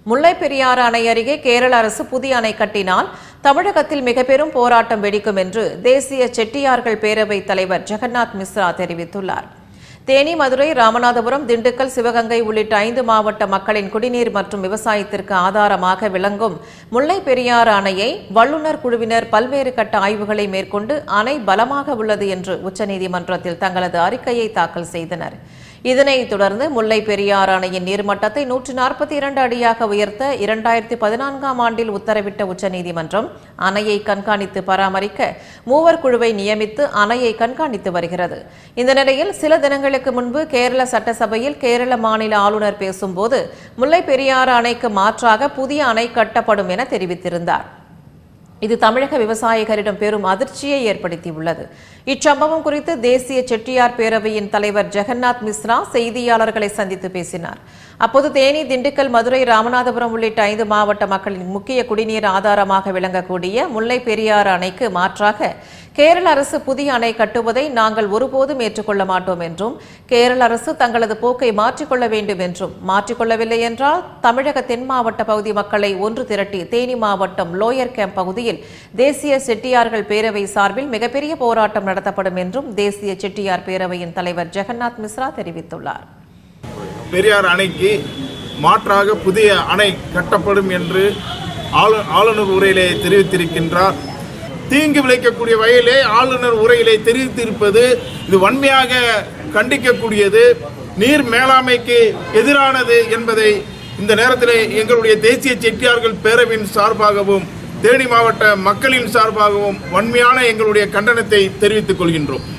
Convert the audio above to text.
முல்லை பெரியாறு அணை அருகே கேரள அரசு புதிய அணை கட்டினால் தமிழகத்தில் மிக பெரும் போராட்டம் வெடிக்கும் என்று தேசிய செட்டியார்கள் பேரவைத் தலைவர் ஜெகநாத் மிஸ்ரா தெரிவித்துள்ளார் தேனி மதுரை ராமநாதபுரம் திண்டுக்கல் சிவகங்கை உள்ளிட்ட ஐந்து மாவட்ட மக்களின் குடிநீர் மற்றும் விவசாயத்திற்கு ஆதாரமாக விளங்கும் முல்லை பெரியாறு அணையை வல்லுநர் குழுவினர் பல்வேறு கட்ட ஆய்வுகளை மேற்கொண்டு அணை பலமாக உள்ளது என்று உச்சநீதிமன்றத்தில் தங்களது அறிக்கையை தாக்கல் செய்தனர் இதனைத் தொடர்ந்து முல்லை பெரியாறு அணையின் நீர்மட்டத்தை நூற்று நாற்பத்தி இரண்டு அடியாக உயர்த்த இரண்டாயிரத்தி பதினான்காம் ஆண்டில் உத்தரவிட்ட உச்சநீதிமன்றம் அணையை கண்காணித்து பராமரிக்க மூவர் குழுவை நியமித்து அணையை கண்காணித்து வருகிறது இந்த நிலையில் சில தினங்களுக்கு முன்பு கேரள சட்டசபையில் கேரள மாநில ஆளுநர் பேசும்போது முல்லை பெரியாறு அணைக்கு மாற்றாக புதிய அணை கட்டப்படும் என தெரிவித்திருந்தார் இது தமிழக விவசாயிகளிடம் பெரும் அதிர்ச்சியை ஏற்படுத்தியுள்ளது இச்சம்பவம் குறித்து தேசிய செட்டியார் பேரவையின் தலைவர் ஜெகநாத் மிஸ்ரா செய்தியாளர்களை சந்தித்து பேசினார் அப்போது தேனி திண்டுக்கல் மதுரை ராமநாதபுரம் உள்ளிட்ட ஐந்து மாவட்ட மக்களின் முக்கிய குடிநீர் ஆதாரமாக விளங்கக்கூடிய முல்லை பெரியாறு அணைக்கு மாற்றாக கேரள அரசு புதிய அணை கட்டுவதை நாங்கள் ஒருபோதும் ஏற்றுக்கொள்ள மாட்டோம் என்றும் கேரள அரசு தங்களது போக்கை மாற்றிக்கொள்ள வேண்டும் என்றும் மாற்றிக்கொள்ளவில்லை என்றால் தமிழக தென் மாவட்ட பகுதி மக்களை ஒன்று திரட்டி தேனி மாவட்டம் லோயர் கேம்ப் பகுதியில் தேசிய செட்டியார்கள் பேரவை சார்பில் மிகப்பெரிய போராட்டம் நடத்தப்படும் என்றும் தேசிய செட்டியார் பேரவையின் தலைவர் ஜெகநாத் மிஸ்ரா தெரிவித்துள்ளார் பெரியார் அணைக்கு மாற்றாக புதிய அணை கட்டப்படும் என்று ஆளு ஆளுநர் உரையிலே தெரிவித்திருக்கின்றார் தீங்கு விளைக்கக்கூடிய வகையிலே ஆளுநர் உரையிலே தெரிவித்திருப்பது இது வன்மையாக கண்டிக்கக்கூடியது நீர் மேலாண்மைக்கு எதிரானது என்பதை இந்த நேரத்தில் எங்களுடைய தேசிய செட்டியார்கள் பேரவையின் சார்பாகவும் தேனி மாவட்ட மக்களின் சார்பாகவும் வன்மையான எங்களுடைய கண்டனத்தை தெரிவித்துக் கொள்கின்றோம்